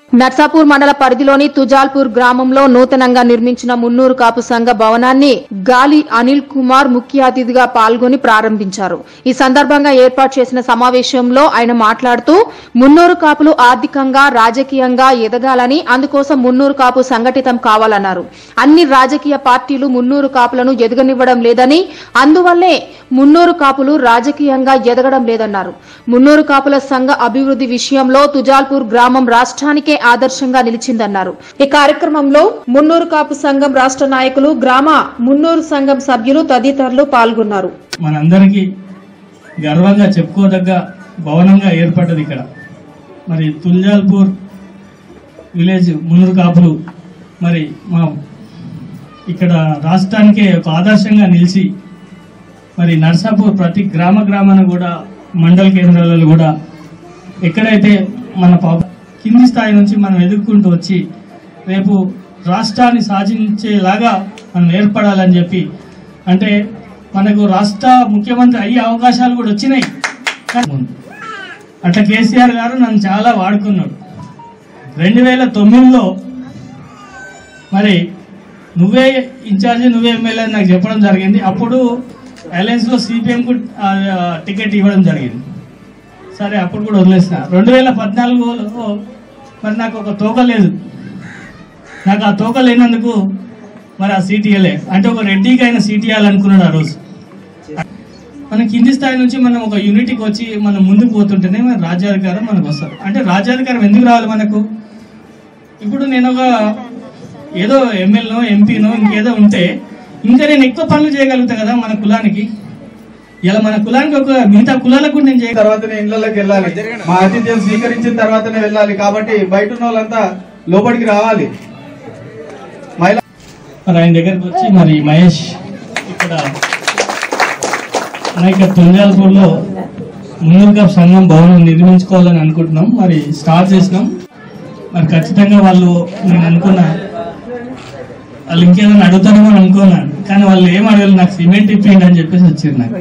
నర్సాపూర్ మండల పరిధిలోని తుజాల్పూర్ గ్రామంలో నూతనంగా నిర్మించిన మున్నూరు కాపు సంఘ భవనాన్ని గాలి అనిల్ కుమార్ ముఖ్య అతిథిగా పాల్గొని ప్రారంభించారు ఈ సందర్భంగా ఏర్పాటు చేసిన సమావేశంలో ఆయన మాట్లాడుతూ మున్నూరు కాపులు ఆర్థికంగా రాజకీయంగా ఎదగాలని అందుకోసం మున్నూరు కాపు సంఘటితం కావాలన్నారు అన్ని రాజకీయ పార్టీలు మున్నూరు కాపులను ఎదగనివ్వడం లేదని అందువల్లే మున్నూరు కాపులు రాజకీయంగా ఎదగడం లేదన్నారు మున్నూరు కాపుల సంఘ అభివృద్ధి విషయంలో తుజాల్పూర్ గ్రామం రాష్ట్రానికే ఆదర్శంగా నిలిచిందన్నారు ఈ కార్యక్రమంలో మున్నూరు కాపు సంఘం రాష్ట్ర నాయకులు గ్రామ మున్నూరు సంఘం సభ్యులు తదితరులు పాల్గొన్నారు మనందరికీ గర్వంగా చెప్పుకోదగ్గ భవనంగా ఏర్పడ్డది ఇక్కడ మరి తుల్జాల్పూర్ విలేజ్ మున్నూరు కాపులు మరి మా ఇక్కడ రాష్ట్రానికే ఒక ఆదర్శంగా నిలిచి మరి నర్సాపూర్ ప్రతి గ్రామ గ్రామాన కూడా మండల కేంద్రాలలో కూడా ఎక్కడైతే మన పాప కింది స్థాయి నుంచి మనం ఎదుర్కొంటూ వచ్చి రేపు రాష్ట్రాన్ని సాధించేలాగా మనం ఏర్పడాలని చెప్పి అంటే మనకు రాష్ట్ర ముఖ్యమంత్రి అయ్యే అవకాశాలు కూడా వచ్చినాయి కానీ అట్లా కేసీఆర్ గారు నన్ను చాలా వాడుకున్నాడు రెండు వేల తొమ్మిదిలో మరి నువ్వే ఇన్ఛార్జి నువ్వే ఎమ్మెల్యే అని నాకు చెప్పడం జరిగింది అప్పుడు అలయన్స్లో సిపిఎంకు టికెట్ ఇవ్వడం జరిగింది సరే అప్పుడు కూడా వదిలేసిన రెండు వేల పద్నాలుగులో మరి నాకు ఒక తోక లేదు నాకు ఆ తోక లేనందుకు మరి ఆ సీట్ ఇవ్వలే అంటే ఒక రెడ్డికి అయిన సీట్ ఇవ్వాలనుకున్నాడు ఆ రోజు మనం కింది స్థాయి నుంచి మనం ఒక యూనిటీకి వచ్చి మనం ముందుకు పోతుంటేనే మన రాజ్యాధికారం మనకు వస్తుంది అంటే రాజ్యాధికారం ఎందుకు రావాలి మనకు ఇప్పుడు నేను ఒక ఏదో ఎమ్మెల్యేనో ఎంపీనో ఇంకేదో ఉంటే ఇంకా నేను ఎక్కువ పనులు చేయగలుగుతా కదా మన కులానికి ఇలా మన కులానికి ఒక మిగతా కులాలకు కూడా నేను చేయగలను తర్వాతనే ఇళ్లలోకి వెళ్ళాలి మా అతిథ్యం స్వీకరించిన తర్వాతనే వెళ్ళాలి కాబట్టి బయట ఉన్న వాళ్ళంతా లోపలికి రావాలి మహిళా మరి ఆయన దగ్గరకు వచ్చి మరి మహేష్ ఇక్కడ మన ఇక్కడ తుంజాల్పూర్లో ముందుగా సంఘం భవనం నిర్మించుకోవాలని అనుకుంటున్నాం మరి స్టార్ట్ చేసినాం మరి ఖచ్చితంగా వాళ్ళు నేను అనుకున్నా వాళ్ళు ఇంకేదైనా అడుగుతారేమో అని అనుకున్నాను కానీ వాళ్ళు ఏం అడగలేదు నాకు సిమెంట్ ఇప్పిండి అని చెప్పేసి వచ్చింది నాకు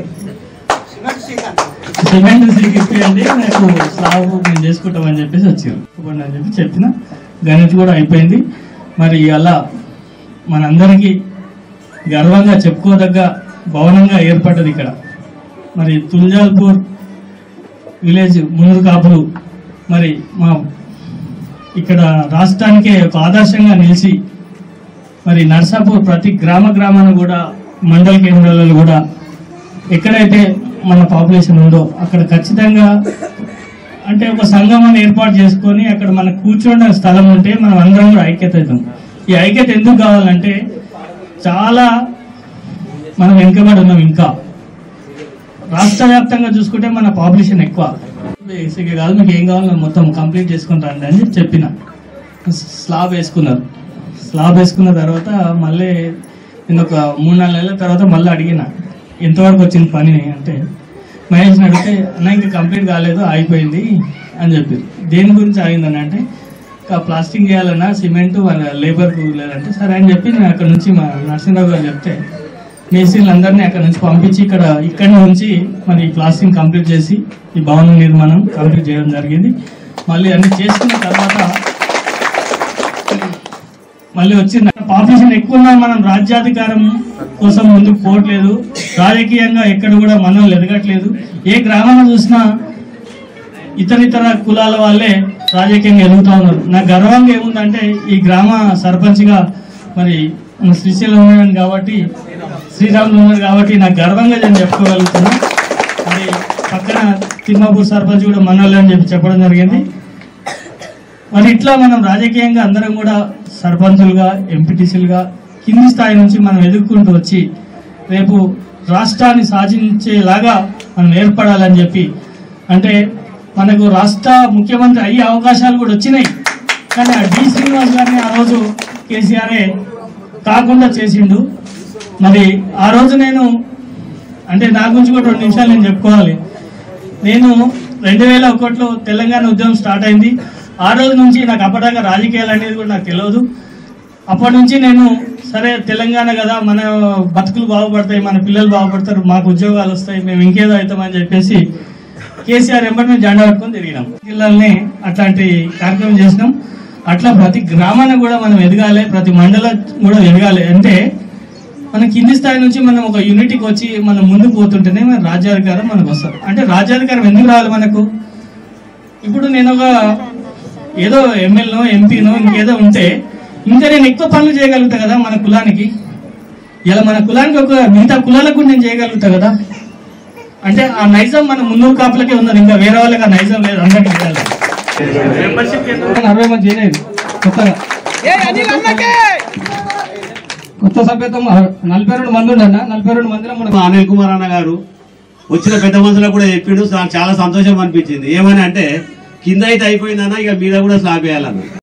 సిమెంట్ ఇప్పియండి నాకు స్లాబ్ మేము చేసుకుంటామని చెప్పేసి వచ్చారు ఇవ్వండి అని చెప్పి చెప్పిన గణిత్ కూడా అయిపోయింది మరి అలా మనందరికీ గర్వంగా చెప్పుకోదగ్గ భవనంగా ఏర్పడ్డది ఇక్కడ మరి తుల్జాల్పూర్ విలేజ్ మున్నూరు కాపులు మరి మా ఇక్కడ రాష్ట్రానికే ఒక ఆదర్శంగా నిలిచి మరి నర్సాపూర్ ప్రతి గ్రామ గ్రామాన కూడా మండల కేంద్రాలలో కూడా ఎక్కడైతే మన పాపులేషన్ ఉందో అక్కడ ఖచ్చితంగా అంటే ఒక సంఘం అని ఏర్పాటు చేసుకొని అక్కడ మన కూర్చోవడానికి స్థలం ఉంటే మనం అందరం కూడా ఐక్యత అవుతాం ఈ ఐక్యత ఎందుకు కావాలంటే చాలా మనం వెనుకబడి ఉన్నాం ఇంకా రాష్ట్ర వ్యాప్తంగా చూసుకుంటే మన పాపులేషన్ ఎక్కువ బేసిక్గా కాదు మీకు ఏం కావాలో మొత్తం కంప్లీట్ చేసుకుంటారండి అని చెప్పి చెప్పిన స్లాబ్ వేసుకున్నారు స్లాబ్ వేసుకున్న తర్వాత మళ్ళీ నేను ఒక మూడు నాలుగు నెలల తర్వాత మళ్ళీ అడిగిన ఎంతవరకు వచ్చింది పని అంటే మహేష్ని అడిగితే అన్న ఇంకా కంప్లీట్ కాలేదు ఆగిపోయింది అని చెప్పారు దేని గురించి ఆగిందని అంటే ఇంకా ప్లాస్టింగ్ చేయాలన్నా సిమెంట్ వాళ్ళ లేబర్కు లేదంటే సరే అని చెప్పి నేను అక్కడ నుంచి మా నరసింహరావు గారు చెప్తే మేసీలు అందరినీ అక్కడ నుంచి పంపించి ఇక్కడ ఇక్కడి నుంచి మరి ఈ ప్లాస్టింగ్ కంప్లీట్ చేసి ఈ భవన నిర్మాణం కంప్లీట్ చేయడం జరిగింది మళ్ళీ అన్ని చేసుకున్న తర్వాత మళ్ళీ వచ్చింది పాపులేషన్ ఎక్కువ ఉన్నా మనం రాజ్యాధికారం కోసం ముందుకు పోవట్లేదు రాజకీయంగా ఎక్కడ కూడా మనం ఎదగట్లేదు ఏ గ్రామాన్ని చూసినా ఇతర ఇతర కులాల వాళ్ళే రాజకీయంగా ఎదుగుతా ఉన్నారు నాకు గర్వంగా ఏముందంటే ఈ గ్రామ సర్పంచ్గా మరి మన శ్రీశైలం ఉన్నాను కాబట్టి శ్రీరాములు ఉన్నారు కాబట్టి నాకు గర్వంగా నేను చెప్పుకోగలుగుతున్నా మరి పక్కన తిమ్మాపూర్ సర్పంచ్ కూడా మనోళ్ళు అని చెప్పి చెప్పడం జరిగింది మరి ఇట్లా మనం రాజకీయంగా అందరం కూడా సర్పంచులుగా ఎంపీటీసీలుగా కింది స్థాయి నుంచి మనం ఎదుర్కొంటూ వచ్చి రేపు రాష్ట్రాన్ని సాధించేలాగా మనం ఏర్పడాలని చెప్పి అంటే మనకు రాష్ట్ర ముఖ్యమంత్రి అయ్యే అవకాశాలు కూడా వచ్చినాయి కానీ ఆ డి శ్రీనివాస్ గారిని ఆ రోజు కేసీఆర్ఏ కాకుండా చేసిండు మరి ఆ రోజు నేను అంటే నా గురించి కూడా రెండు నిమిషాలు నేను చెప్పుకోవాలి నేను రెండు వేల ఒకటిలో తెలంగాణ ఉద్యమం స్టార్ట్ అయింది ఆ రోజు నుంచి నాకు అప్పటిదాకా రాజకీయాలు అనేది కూడా నాకు తెలియదు అప్పటి నుంచి నేను సరే తెలంగాణ కదా మన బతుకులు బాగుపడతాయి మన పిల్లలు బాగుపడతారు మాకు ఉద్యోగాలు వస్తాయి మేము ఇంకేదో అవుతామని చెప్పేసి కేసీఆర్ ఎంబడి మేము జెండా పట్టుకొని తిరిగినాం జిల్లాలని అట్లాంటి కార్యక్రమం చేసినాం అట్లా ప్రతి గ్రామాన కూడా మనం ఎదగాలి ప్రతి మండలం కూడా ఎదగాలి అంటే మన కింది స్థాయి నుంచి మనం ఒక యూనిటీకి వచ్చి మనం ముందుకు పోతుంటేనే మన రాజ్యాధికారం మనకు వస్తుంది అంటే రాజ్యాధికారం ఎందుకు రావాలి మనకు ఇప్పుడు నేను ఒక ఏదో ఎమ్మెల్యేనో ఎంపీనో ఇంకేదో ఉంటే ఇంకా నేను ఎక్కువ పనులు చేయగలుగుతా కదా మన కులానికి ఇలా మన కులానికి ఒక మిగతా కులాలకు కూడా నేను చేయగలుగుతా కదా అంటే ఆ నైజం మన మున్నూరు కాపులకే ఉన్నది ఇంకా వేరే వాళ్ళకి ఆ నైజం లేదు అందరికీ ఉండాలి. అరవై మంది చేయలేదు కొత్తగా కొత్త సభ్యత్వం నలభై రెండు మంది ఉండన్న నలభై రెండు మందిలో మనకు మా అనిల్ కుమార్ అన్న గారు వచ్చిన పెద్ద మనుషులకు కూడా చెప్పిండు నాకు చాలా సంతోషం అనిపించింది ఏమని అంటే కింద అయితే అయిపోయిందన్న ఇక మీద కూడా స్లాబ్ వేయాలన్న